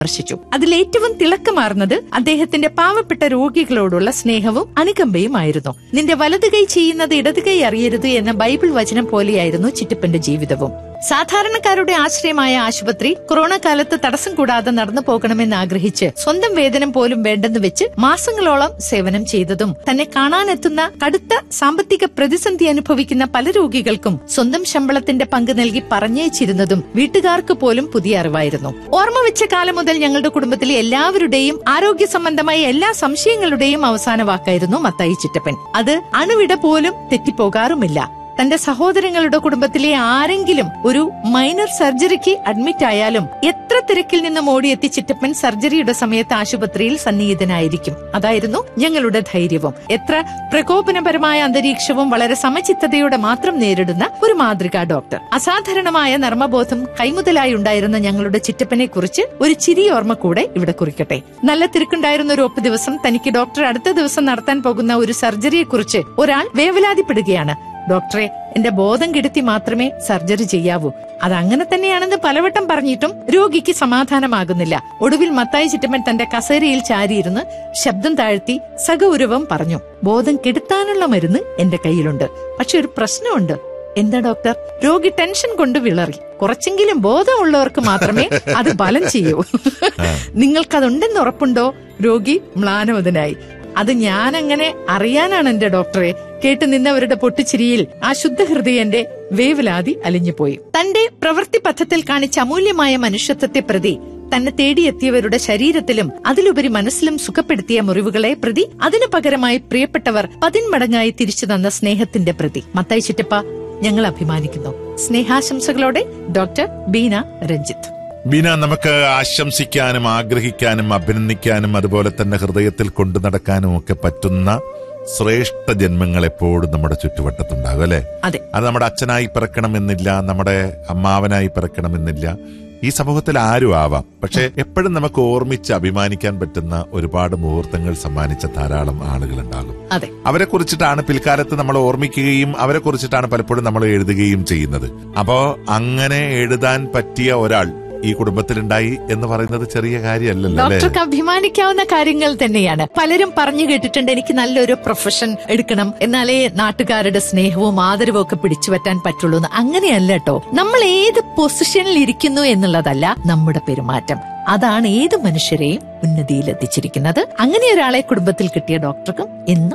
പരാമർശിച്ചു അതിലേറ്റവും തിളക്കമാർന്നത് അദ്ദേഹത്തിന്റെ പാവപ്പെട്ട രോഗികളോടുള്ള സ്നേഹവും അനുകമ്പയുമായിരുന്നു നിന്റെ വലത് കൈ ചെയ്യുന്നത് ഇടത് കൈ അറിയരുത് എന്ന ബൈബിൾ വചനം പോലെയായിരുന്നു ചിറ്റപ്പന്റെ ജീവിതവും സാധാരണക്കാരുടെ ആശ്രയമായ ആശുപത്രി കൊറോണ കാലത്ത് തടസ്സം കൂടാതെ നടന്നു പോകണമെന്ന് ആഗ്രഹിച്ച് സ്വന്തം വേതനം പോലും വേണ്ടെന്ന് വെച്ച് മാസങ്ങളോളം സേവനം ചെയ്തതും തന്നെ കാണാനെത്തുന്ന കടുത്ത സാമ്പത്തിക പ്രതിസന്ധി അനുഭവിക്കുന്ന പല രോഗികൾക്കും സ്വന്തം ശമ്പളത്തിന്റെ പങ്ക് നൽകി പറഞ്ഞയച്ചിരുന്നതും വീട്ടുകാർക്ക് പോലും പുതിയ അറിവായിരുന്നു ഓർമ്മ വെച്ച കാലം മുതൽ ഞങ്ങളുടെ കുടുംബത്തിലെ എല്ലാവരുടെയും ആരോഗ്യ സംബന്ധമായ എല്ലാ സംശയങ്ങളുടെയും അവസാന വാക്കായിരുന്നു മത്തായി ചിറ്റപ്പൻ അത് അണുവിട പോലും തെറ്റിപ്പോകാറുമില്ല തന്റെ സഹോദരങ്ങളുടെ കുടുംബത്തിലെ ആരെങ്കിലും ഒരു മൈനർ സർജറിക്ക് അഡ്മിറ്റ് ആയാലും എത്ര തിരക്കിൽ നിന്നും ഓടിയെത്തി ചിറ്റപ്പൻ സർജറിയുടെ സമയത്ത് ആശുപത്രിയിൽ സന്നിഹിതനായിരിക്കും അതായിരുന്നു ഞങ്ങളുടെ ധൈര്യവും എത്ര പ്രകോപനപരമായ അന്തരീക്ഷവും വളരെ സമചിത്തതയോടെ മാത്രം നേരിടുന്ന ഒരു മാതൃകാ ഡോക്ടർ അസാധാരണമായ നർമ്മബോധം കൈമുതലായി ഉണ്ടായിരുന്ന ഞങ്ങളുടെ ചിറ്റപ്പനെ കുറിച്ച് ഒരു ചിരി ഓർമ്മ കൂടെ ഇവിടെ കുറിക്കട്ടെ നല്ല തിരക്കുണ്ടായിരുന്ന ഒരു ഒപ്പ് ദിവസം തനിക്ക് ഡോക്ടർ അടുത്ത ദിവസം നടത്താൻ പോകുന്ന ഒരു സർജറിയെ കുറിച്ച് ഒരാൾ വേവലാതിപ്പെടുകയാണ് ഡോക്ടറെ എന്റെ ബോധം കെടുത്തി മാത്രമേ സർജറി ചെയ്യാവൂ അത് അങ്ങനെ തന്നെയാണെന്ന് പലവട്ടം പറഞ്ഞിട്ടും രോഗിക്ക് സമാധാനമാകുന്നില്ല ഒടുവിൽ മത്തായി ചിറ്റമ്മൻ തന്റെ കസേരയിൽ ചാരിയിരുന്ന് ശബ്ദം താഴ്ത്തി സഗൗരവം പറഞ്ഞു ബോധം കെടുത്താനുള്ള മരുന്ന് എന്റെ കയ്യിലുണ്ട് പക്ഷെ ഒരു പ്രശ്നമുണ്ട് എന്താ ഡോക്ടർ രോഗി ടെൻഷൻ കൊണ്ട് വിളറി കുറച്ചെങ്കിലും ബോധമുള്ളവർക്ക് മാത്രമേ അത് ബലം ചെയ്യൂ നിങ്ങൾക്കതുണ്ടെന്ന് ഉറപ്പുണ്ടോ രോഗി മ്ലാനവതനായി അത് ഞാൻ അങ്ങനെ അറിയാനാണ് എന്റെ ഡോക്ടറെ കേട്ടു നിന്നവരുടെ പൊട്ടിച്ചിരിയിൽ ആ ശുദ്ധഹൃദയന്റെ വേവലാതി അലിഞ്ഞുപോയി തന്റെ പ്രവൃത്തി പഥത്തിൽ കാണിച്ച അമൂല്യമായ മനുഷ്യത്വത്തെ പ്രതി തന്നെ തേടിയെത്തിയവരുടെ ശരീരത്തിലും അതിലുപരി മനസ്സിലും സുഖപ്പെടുത്തിയ മുറിവുകളെ പ്രതി അതിനു പകരമായി പ്രിയപ്പെട്ടവർ പതിന്മടങ്ങായി തിരിച്ചു തന്ന സ്നേഹത്തിന്റെ പ്രതി മത്തായി ചിറ്റപ്പ ഞങ്ങൾ അഭിമാനിക്കുന്നു സ്നേഹാശംസകളോടെ ഡോക്ടർ ബീന രഞ്ജിത്ത് ബീന നമുക്ക് ആശംസിക്കാനും ആഗ്രഹിക്കാനും അഭിനന്ദിക്കാനും അതുപോലെ തന്നെ ഹൃദയത്തിൽ കൊണ്ടു നടക്കാനും ഒക്കെ പറ്റുന്ന ശ്രേഷ്ഠ ജന്മങ്ങൾ എപ്പോഴും നമ്മുടെ ചുറ്റുവട്ടത്തുണ്ടാകും അല്ലെ അതെ അത് നമ്മുടെ അച്ഛനായി പിറക്കണമെന്നില്ല നമ്മുടെ അമ്മാവനായി പിറക്കണമെന്നില്ല ഈ സമൂഹത്തിൽ ആരും ആവാം പക്ഷെ എപ്പോഴും നമുക്ക് ഓർമ്മിച്ച് അഭിമാനിക്കാൻ പറ്റുന്ന ഒരുപാട് മുഹൂർത്തങ്ങൾ സമ്മാനിച്ച ധാരാളം ആളുകൾ ഉണ്ടാകും അതെ അവരെ കുറിച്ചിട്ടാണ് പിൽക്കാലത്ത് നമ്മൾ ഓർമ്മിക്കുകയും അവരെ കുറിച്ചിട്ടാണ് പലപ്പോഴും നമ്മൾ എഴുതുകയും ചെയ്യുന്നത് അപ്പോ അങ്ങനെ എഴുതാൻ പറ്റിയ ഒരാൾ ഈ കുടുംബത്തിലുണ്ടായി എന്ന് പറയുന്നത് ചെറിയ കാര്യമല്ലല്ലോ അല്ലേ ഡോക്ടർക്ക് അഭിമാനിക്കാവുന്ന കാര്യങ്ങൾ തന്നെയാണ് പലരും പറഞ്ഞു കേട്ടിട്ടുണ്ട് എനിക്ക് നല്ലൊരു പ്രൊഫഷൻ എടുക്കണം എന്നാലേ നാട്ടുകാരുടെ സ്നേഹവും ആദരവും ഒക്കെ പിടിച്ചു പറ്റാൻ പറ്റുള്ളൂ എന്ന് അങ്ങനെയല്ല കേട്ടോ നമ്മൾ ഏത് പൊസിഷനിൽ ഇരിക്കുന്നു എന്നുള്ളതല്ല നമ്മുടെ പെരുമാറ്റം അതാണ് ഏത് മനുഷ്യരെയും ഉന്നതിയിൽ എത്തിച്ചിരിക്കുന്നത് അങ്ങനെ ഒരാളെ കുടുംബത്തിൽ കിട്ടിയ ഡോക്ടർക്കും എന്നും